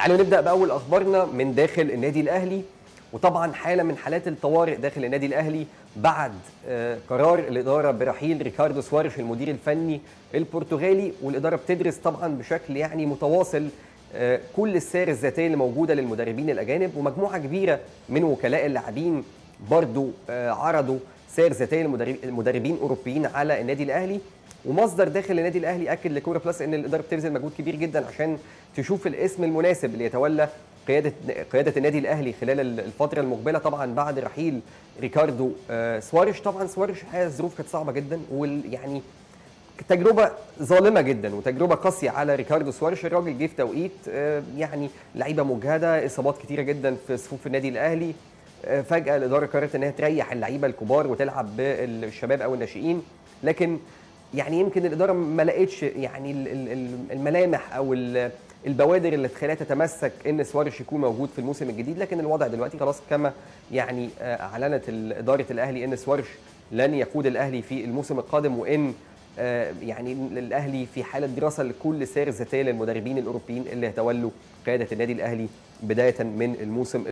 تعالوا نبدا باول اخبارنا من داخل النادي الاهلي وطبعا حاله من حالات الطوارئ داخل النادي الاهلي بعد آه، قرار الاداره برحيل ريكاردو سواريش المدير الفني البرتغالي والاداره بتدرس طبعا بشكل يعني متواصل آه، كل السير الذاتيه اللي موجوده للمدربين الاجانب ومجموعه كبيره من وكلاء اللاعبين برضو آه، عرضوا سير ذاتيه لمدربين اوروبيين على النادي الاهلي ومصدر داخل النادي الاهلي اكد لكوره بلس ان الاداره بتبذل مجهود كبير جدا عشان تشوف الاسم المناسب اللي يتولى قياده قياده النادي الاهلي خلال الفتره المقبله طبعا بعد رحيل ريكاردو آه، سواريش طبعا سواريش الحقيقه الظروف كانت صعبه جدا ويعني تجربه ظالمه جدا وتجربه قاسيه على ريكاردو سواريش الراجل جه في توقيت آه، يعني لعيبه مجهده اصابات كتيره جدا في صفوف النادي الاهلي آه، فجاه الاداره قررت انها تريح اللعيبه الكبار وتلعب بالشباب او الناشئين لكن يعني يمكن الاداره ما لقتش يعني ال- ال- ال- الملامح او ال- البوادر اللي تخليها تتمسك ان سواريش يكون موجود في الموسم الجديد لكن الوضع دلوقتي خلاص كما يعني آه، اعلنت ال- اداره الاهلي ان سواريش لن يقود الاهلي في الموسم القادم وان آه، يعني الاهلي في حاله دراسه لكل سير الذاتيه للمدربين الاوروبيين اللي هيتولوا قياده النادي الاهلي بدايه من الموسم